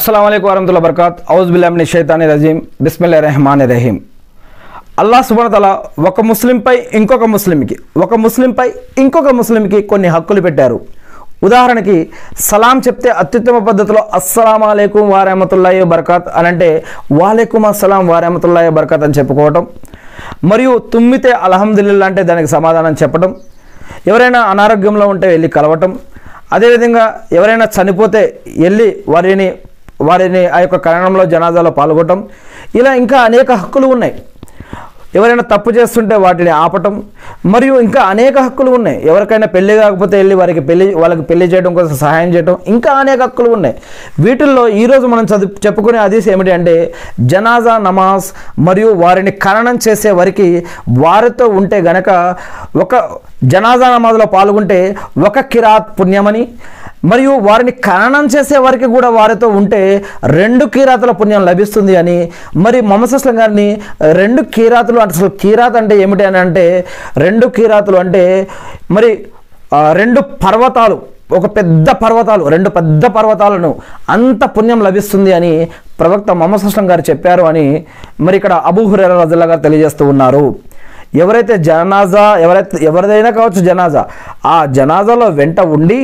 అస్సలం వరహతుల్లా బర్కాత్ ఔజ్ బిల్లామిని షైతాని రజీం బిస్మిల్లా రెహమాన్ రహీం అల్లా సుబనతల ఒక ముస్లింపై ఇంకొక ముస్లింకి ఒక ముస్లింపై ఇంకొక ముస్లింకి కొన్ని హక్కులు పెట్టారు ఉదాహరణకి సలాం చెప్తే అత్యుత్తమ పద్ధతిలో అస్సలం అలైకుం వారహమతుల్లాహి బర్కాత్ అని అంటే వాలేకుం అస్సలాం వారహమతుల్లాహి బర్కాత్ అని చెప్పుకోవటం మరియు తుమ్మితే అల్హమ్దుల్లా అంటే దానికి సమాధానం చెప్పడం ఎవరైనా అనారోగ్యంలో ఉంటే వెళ్ళి కలవటం అదేవిధంగా ఎవరైనా చనిపోతే వెళ్ళి వారిని వారిని ఆ యొక్క కరణంలో జనాజాలో పాల్గొనడం ఇలా ఇంకా అనేక హక్కులు ఉన్నాయి ఎవరైనా తప్పు చేస్తుంటే వాటిని ఆపటం మరియు ఇంకా అనేక హక్కులు ఉన్నాయి ఎవరికైనా పెళ్లి కాకపోతే వెళ్ళి వారికి పెళ్లి వాళ్ళకి పెళ్లి చేయడం కోసం సహాయం చేయడం ఇంకా అనేక హక్కులు ఉన్నాయి వీటిల్లో ఈరోజు మనం చదువు చెప్పుకునే హదీస్ ఏమిటి అంటే జనాజా నమాజ్ మరియు వారిని ఖననం చేసే వారికి వారితో ఉంటే గనక ఒక జనాజా నమాజ్లో పాల్గొంటే ఒక కిరాత్ పుణ్యమని మరియు వారిని ఖననం చేసే వారికి కూడా వారితో ఉంటే రెండు కీరాతుల పుణ్యం లభిస్తుంది అని మరి మొహమ్మద్ అస్లం గారిని రెండు కీరాతులు అంటే అసలు కీరాత్ అంటే ఏమిటి అని అంటే రెండు కీరాతులు అంటే మరి ఆ, రెండు పర్వతాలు ఒక పెద్ద పర్వతాలు రెండు పెద్ద పర్వతాలను అంత పుణ్యం లభిస్తుంది అని ప్రవక్త మొహమ్మద్ అస్లం గారు చెప్పారు అని మరి ఇక్కడ అబూ హురేరా రజల్లా గారు తెలియజేస్తూ ఉన్నారు ఎవరైతే జనాజా ఎవరైతే ఎవరిదైనా కావచ్చు జనాజా ఆ జనాజాలో వెంట ఉండి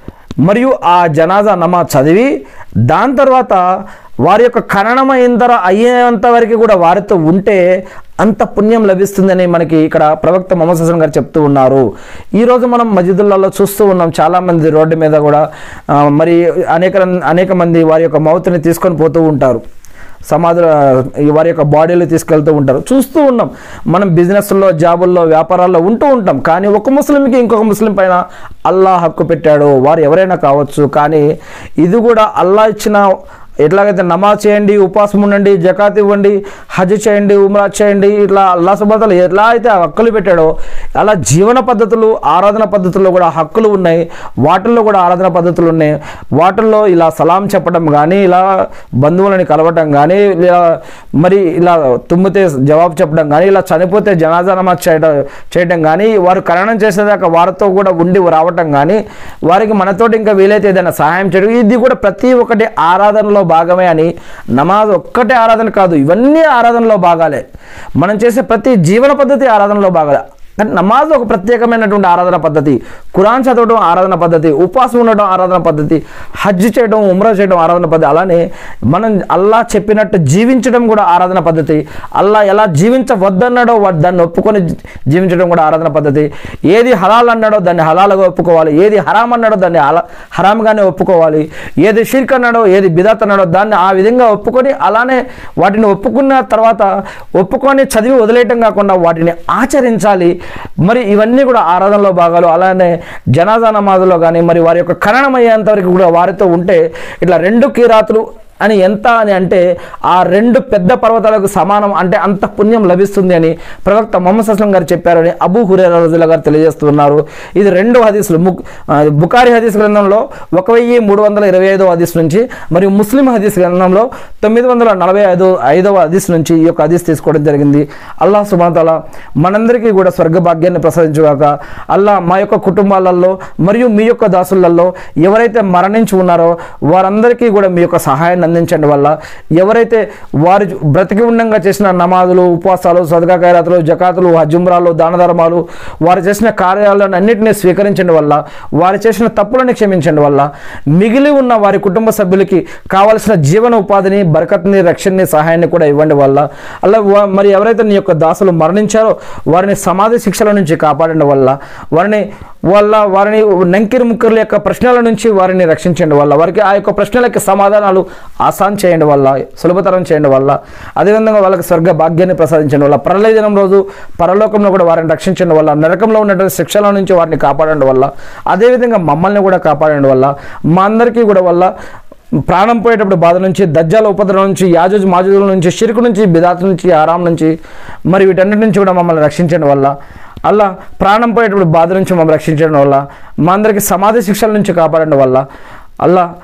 మరియు ఆ జనాజా నమాజ్ చదివి దాని తర్వాత వారి యొక్క ఖననం అయిన అయ్యేంత వరకు కూడా వారితో ఉంటే అంత పుణ్యం లభిస్తుందని మనకి ఇక్కడ ప్రవక్త మొహమ్మద్ హసన్ గారు చెప్తూ ఉన్నారు ఈరోజు మనం మస్జిదులలో చూస్తూ ఉన్నాం చాలామంది రోడ్డు మీద కూడా ఆ, మరి అనేక అనేక మంది వారి యొక్క మౌత్ని తీసుకొని పోతూ ఉంటారు సమాధుల ఈ వారి యొక్క బాడీలు తీసుకెళ్తూ ఉంటారు చూస్తూ ఉన్నాం మనం బిజినెస్లో జాబుల్లో వ్యాపారాల్లో ఉంటూ ఉంటాం కానీ ఒక ముస్లింకి ఇంకొక ముస్లిం పైన అల్లా హక్కు పెట్టాడు వారు ఎవరైనా కావచ్చు కానీ ఇది కూడా అల్లా ఇచ్చిన ఎట్లాగైతే నమాజ్ చేయండి ఉపవాసం ఉండండి జకాత్ ఇవ్వండి హజ్ చేయండి ఉమ్రా చేయండి ఇట్లా అల్లా సుబాతలు ఎట్లా అయితే ఆ హక్కులు పెట్టాడో అలా జీవన పద్ధతులు ఆరాధన పద్ధతుల్లో కూడా హక్కులు ఉన్నాయి వాటిల్లో కూడా ఆరాధన పద్ధతులు ఉన్నాయి వాటిల్లో ఇలా సలాం చెప్పడం కానీ ఇలా బంధువులని కలవటం కానీ ఇలా మరి ఇలా తుమ్మితే జవాబు చెప్పడం కానీ ఇలా చనిపోతే జనాజా నమాజ్ చేయడం చేయడం కానీ వారు కరణం చేసేదాకా వారితో కూడా ఉండి రావటం కానీ వారికి మనతోటి ఇంకా వీలైతే ఏదైనా సహాయం చేయడం ఇది కూడా ప్రతి ఒక్కటి ఆరాధనలో భాగమే అని నమాజ్ ఒక్కటే ఆరాధన కాదు ఇవన్నీ ఆరాధనలో భాగాలే మనం చేసే ప్రతి జీవన పద్ధతి ఆరాధనలో భాగాలే కానీ నమాజ్ ఒక ప్రత్యేకమైనటువంటి ఆరాధన పద్ధతి ఖురాన్ చదవడం ఆరాధన పద్ధతి ఉపవాసం ఉండడం ఆరాధన పద్ధతి హజ్ చేయడం ఉమ్రా చేయడం ఆరాధన పద్ధతి అలానే మనం అల్లా చెప్పినట్టు జీవించడం కూడా ఆరాధన పద్ధతి అల్లా ఎలా జీవించవద్దన్నాడో వా- దాన్ని ఒప్పుకొని జీ- జీవించడం కూడా ఆరాధన పద్ధతి ఏది హలాల్ అన్నాడో దాన్ని హలాలుగా ఒప్పుకోవాలి ఏది హరాం అన్నాడో దాన్ని హలా హరాంగానే ఒప్పుకోవాలి ఏది షిర్క్ అన్నాడో ఏది బిదాత్ అన్నాడో దాన్ని ఆ విధంగా ఒప్పుకొని అలానే వాటిని ఒప్పుకున్న తర్వాత ఒప్పుకొని చదివి వదిలేయటం కాకుండా వాటిని ఆచరించాలి మరి ఇవన్నీ కూడా ఆరాధనలో భాగాలు అలానే జనాజా నమాజులో కానీ మరి వారి యొక్క ఖననం అయ్యేంత వరకు కూడా వారితో ఉంటే ఇట్లా రెండు కీరాతులు అని ఎంత అని అంటే ఆ రెండు పెద్ద పర్వతాలకు సమానం అంటే అంత పుణ్యం లభిస్తుంది అని ప్రవక్త మొహమ్మద్ అస్లం గారు చెప్పారని అబూ హురేరా రజుల్లా గారు తెలియజేస్తున్నారు ఇది రెండు హదీసులు ము- ఆ, బుకారి హదీస్ గ్రంథంలో ఒక వెయ్యి మూడు వందల ఇరవై ఐదో హదీస్ నుంచి మరియు ముస్లిం హదీస్ గ్రంథంలో తొమ్మిది వందల నలభై ఐదు ఐదవ హదీస్ నుంచి ఈ యొక్క హదీస్ తీసుకోవడం జరిగింది అల్లాహ్ సుబాతాల మనందరికీ కూడా స్వర్గ భాగ్యాన్ని ప్రసాదించుగాక అల్లా మా యొక్క కుటుంబాలలో మరియు మీ యొక్క దాసులలో ఎవరైతే మరణించి ఉన్నారో వారందరికీ కూడా మీ యొక్క సహాయాన్ని అందించండి వల్ల ఎవరైతే వారు బ్రతికి ఉండంగా చేసిన నమాజులు ఉపవాసాలు సదకా ఖైరాతులు జకాతులు హజుమ్రాలు దాన ధర్మాలు వారు చేసిన కార్యాలను అన్నింటినీ స్వీకరించండి వల్ల వారు చేసిన తప్పులను క్షమించండి వల్ల మిగిలి ఉన్న వారి కుటుంబ సభ్యులకి కావలసిన జీవన ఉపాధిని బరకత్ని రక్షణని సహాయాన్ని కూడా ఇవ్వండి వల్ల అలా వా- మరి ఎవరైతే నీ యొక్క దాసులు మరణించారో వారిని సమాధి శిక్షల నుంచి కాపాడండి వల్ల వారిని వాళ్ళ వారిని నంకిరి ముక్కర్ల యొక్క ప్రశ్నల నుంచి వారిని రక్షించండి వల్ల వారికి ఆ యొక్క ప్రశ్నలకి సమాధానాలు ఆసాన్ చేయండి వల్ల సులభతరం చేయండి వల్ల అదేవిధంగా వాళ్ళకి స్వర్గ భాగ్యాన్ని ప్రసాదించండి వల్ల ప్రళయ దినం రోజు పరలోకంలో కూడా వారిని రక్షించండి వల్ల నరకంలో ఉన్నటువంటి శిక్షల నుంచి వారిని కాపాడండి వల్ల అదేవిధంగా మమ్మల్ని కూడా కాపాడండి వల్ల మా అందరికీ కూడా వల్ల ప్రాణం పోయేటప్పుడు బాధ నుంచి దజ్జాల ఉపద్రవం నుంచి యాజుజ్ మాజుల నుంచి షిరుకు నుంచి బిదాత్ నుంచి ఆరాం నుంచి మరి వీటన్నిటి నుంచి కూడా మమ్మల్ని రక్షించడం వల్ల అలా ప్రాణం పోయేటప్పుడు బాధ నుంచి మమ్మల్ని రక్షించడం వల్ల మా అందరికీ సమాధి శిక్షల నుంచి కాపాడడం వల్ల అల్లా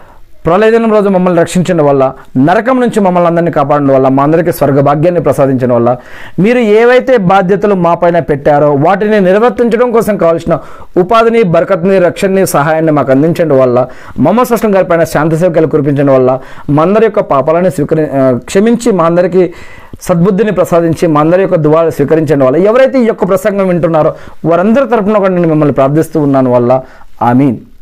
ప్రళయదినం రోజు మమ్మల్ని రక్షించడం వల్ల నరకం నుంచి మమ్మల్ని అందరినీ కాపాడడం వల్ల మా అందరికీ స్వర్గ భాగ్యాన్ని ప్రసాదించడం వల్ల మీరు ఏవైతే బాధ్యతలు మా పైన పెట్టారో వాటిని నిర్వర్తించడం కోసం కావాల్సిన ఉపాధిని బరకత్ని రక్షణని సహాయాన్ని మాకు అందించడం వల్ల మమ్మ సృష్టం గారి పైన శాంతి సేవకాలు కురిపించడం వల్ల మా అందరి యొక్క పాపాలని స్వీకరి ఆ, క్షమించి మా అందరికీ సద్బుద్ధిని ప్రసాదించి మా అందరి యొక్క దువాలు స్వీకరించడం వల్ల ఎవరైతే ఈ యొక్క ప్రసంగం వింటున్నారో వారందరి తరపున కూడా నేను మిమ్మల్ని ప్రార్థిస్తూ ఉన్నాను వల్ల ఆమీన్